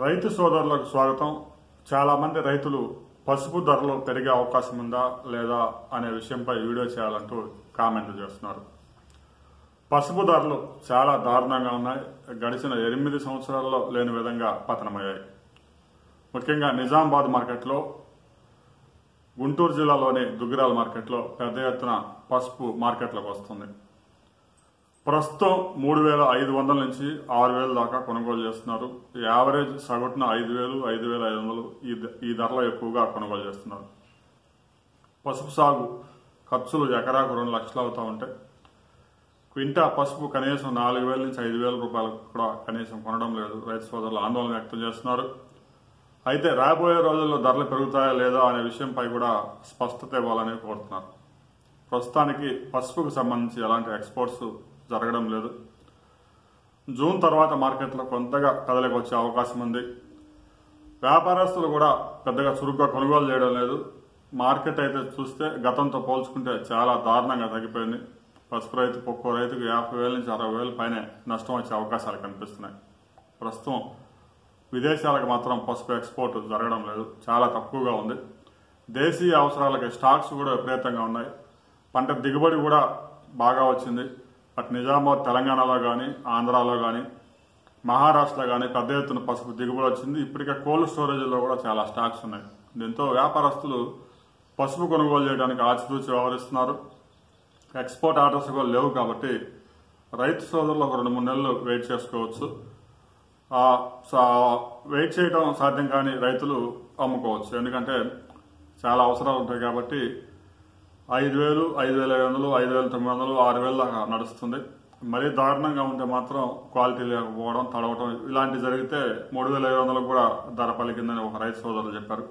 రైతు సోదరులకు స్వాగతం చాలా మంది రైతులు పసుపు ధరలు పెరిగే అవకాశం ఉందా లేదా అనే విషయంపై వీడియో చేయాలంటూ కామెంట్లు చేస్తున్నారు పసుపు ధరలు చాలా దారుణంగా ఉన్నాయి గడిచిన ఎనిమిది సంవత్సరాల్లో లేని విధంగా పతనమయ్యాయి ముఖ్యంగా నిజామాబాద్ మార్కెట్లో గుంటూరు జిల్లాలోని దుగ్గిరాల మార్కెట్లో పెద్ద ఎత్తున పసుపు మార్కెట్లోకి వస్తుంది ప్రస్తుతం మూడు వేల ఐదు వందల నుంచి ఆరు వేల దాకా కొనుగోలు చేస్తున్నారు యావరేజ్ సగటున ఐదు వేలు ఐదు వేల ఐదు వందలు ఈ ద- ఈ ధరలో ఎక్కువగా కొనుగోలు చేస్తున్నారు పసుపు సాగు ఖర్చులు ఎకరాకు రెండు లక్షలు అవుతా ఉంటాయి క్వింటా పసుపు కనీసం నాలుగు వేల నుంచి ఐదు వేల రూపాయలకు కూడా కనీసం కొనడం లేదు రైతు సోదరులు ఆందోళన వ్యక్తం చేస్తున్నారు అయితే రాబోయే రోజుల్లో ధరలు పెరుగుతాయా లేదా అనే విషయంపై కూడా స్పష్టత ఇవ్వాలని కోరుతున్నారు ప్రస్తుతానికి పసుపుకు సంబంధించి ఎలాంటి ఎక్స్పోర్ట్స్ జరగడం లేదు జూన్ తర్వాత మార్కెట్లో కొంతగా కదలికి వచ్చే అవకాశం ఉంది వ్యాపారస్తులు కూడా పెద్దగా చురుగ్గా కొనుగోలు చేయడం లేదు మార్కెట్ అయితే చూస్తే గతంతో పోల్చుకుంటే చాలా దారుణంగా తగ్గిపోయింది పసుపు రైతు ఒక్కో రైతుకు యాభై వేల నుంచి అరవై వేల పైనే నష్టం వచ్చే అవకాశాలు కనిపిస్తున్నాయి ప్రస్తుతం విదేశాలకు మాత్రం పసుపు ఎక్స్పోర్ట్ జరగడం లేదు చాలా తక్కువగా ఉంది దేశీయ అవసరాలకి స్టాక్స్ కూడా విపరీతంగా ఉన్నాయి పంట దిగుబడి కూడా బాగా వచ్చింది అటు నిజామాబాద్ తెలంగాణలో కానీ ఆంధ్రాలో కానీ మహారాష్ట్రలో కానీ పెద్ద ఎత్తున పసుపు దిగుబడి వచ్చింది ఇప్పటికే కోల్డ్ స్టోరేజ్లో కూడా చాలా స్టాక్స్ ఉన్నాయి దీంతో వ్యాపారస్తులు పసుపు కొనుగోలు చేయడానికి ఆచితూచి వ్యవహరిస్తున్నారు ఎక్స్పోర్ట్ ఆర్డర్స్ కూడా లేవు కాబట్టి రైతు సోదరులు ఒక రెండు మూడు నెలలు వెయిట్ చేసుకోవచ్చు ఆ, సా- వెయిట్ చేయడం సాధ్యం కాని రైతులు అమ్ముకోవచ్చు ఎందుకంటే చాలా అవసరాలు ఉంటాయి కాబట్టి ఐదు వేలు ఐదు వేల ఐదు వందలు ఐదు వేల తొమ్మిది వందలు ఆరు వేల దాకా నడుస్తుంది మరీ దారుణంగా ఉంటే మాత్రం క్వాలిటీ లేకపోవడం తడవటం ఇలాంటి జరిగితే మూడు వేల ఐదు వందలకు కూడా ధర పలికిందని ఒక రైతు సోదరులు చెప్పారు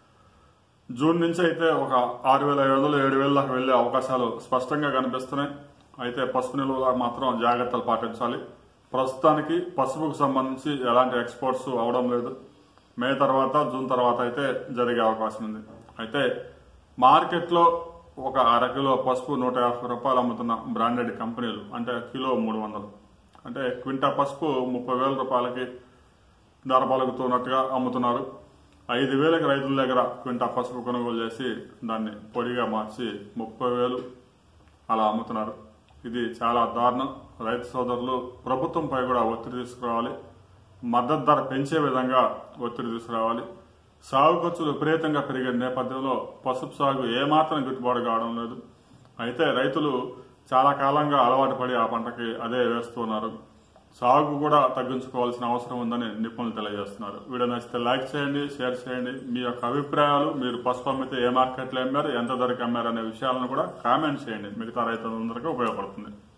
జూన్ నుంచి అయితే ఒక ఆరు వేల ఐదు వందలు ఏడు వేల దాకా వెళ్లే అవకాశాలు స్పష్టంగా కనిపిస్తున్నాయి అయితే పసుపు నిల్వలో మాత్రం జాగ్రత్తలు పాటించాలి ప్రస్తుతానికి పసుపుకు సంబంధించి ఎలాంటి ఎక్స్పోర్ట్స్ అవడం లేదు మే తర్వాత జూన్ తర్వాత అయితే జరిగే అవకాశం ఉంది అయితే మార్కెట్లో ఒక అరకిలో పసుపు నూట యాభై రూపాయలు అమ్ముతున్న బ్రాండెడ్ కంపెనీలు అంటే కిలో మూడు వందలు అంటే క్వింటా పసుపు ముప్పై వేల రూపాయలకి ధర పలుకుతున్నట్టుగా అమ్ముతున్నారు ఐదు వేలకు రైతుల దగ్గర క్వింటా పసుపు కొనుగోలు చేసి దాన్ని పొడిగా మార్చి ముప్పై వేలు అలా అమ్ముతున్నారు ఇది చాలా దారుణం రైతు సోదరులు ప్రభుత్వంపై కూడా ఒత్తిడి తీసుకురావాలి మద్దతు ధర పెంచే విధంగా ఒత్తిడి తీసుకురావాలి సాగు ఖర్చులు విపరీతంగా పెరిగే నేపథ్యంలో పసుపు సాగు ఏమాత్రం గిట్టుబాటు కావడం లేదు అయితే రైతులు చాలా కాలంగా అలవాటు పడి ఆ పంటకి అదే వేస్తున్నారు సాగు కూడా తగ్గించుకోవాల్సిన అవసరం ఉందని నిపుణులు తెలియజేస్తున్నారు వీడియో నచ్చితే లైక్ చేయండి షేర్ చేయండి మీ యొక్క అభిప్రాయాలు మీరు పసుపు అమ్మితే ఏ మార్కెట్లో అమ్మారు ఎంత ధరకు అమ్మారు అనే విషయాలను కూడా కామెంట్ చేయండి మిగతా రైతులందరికీ ఉపయోగపడుతుంది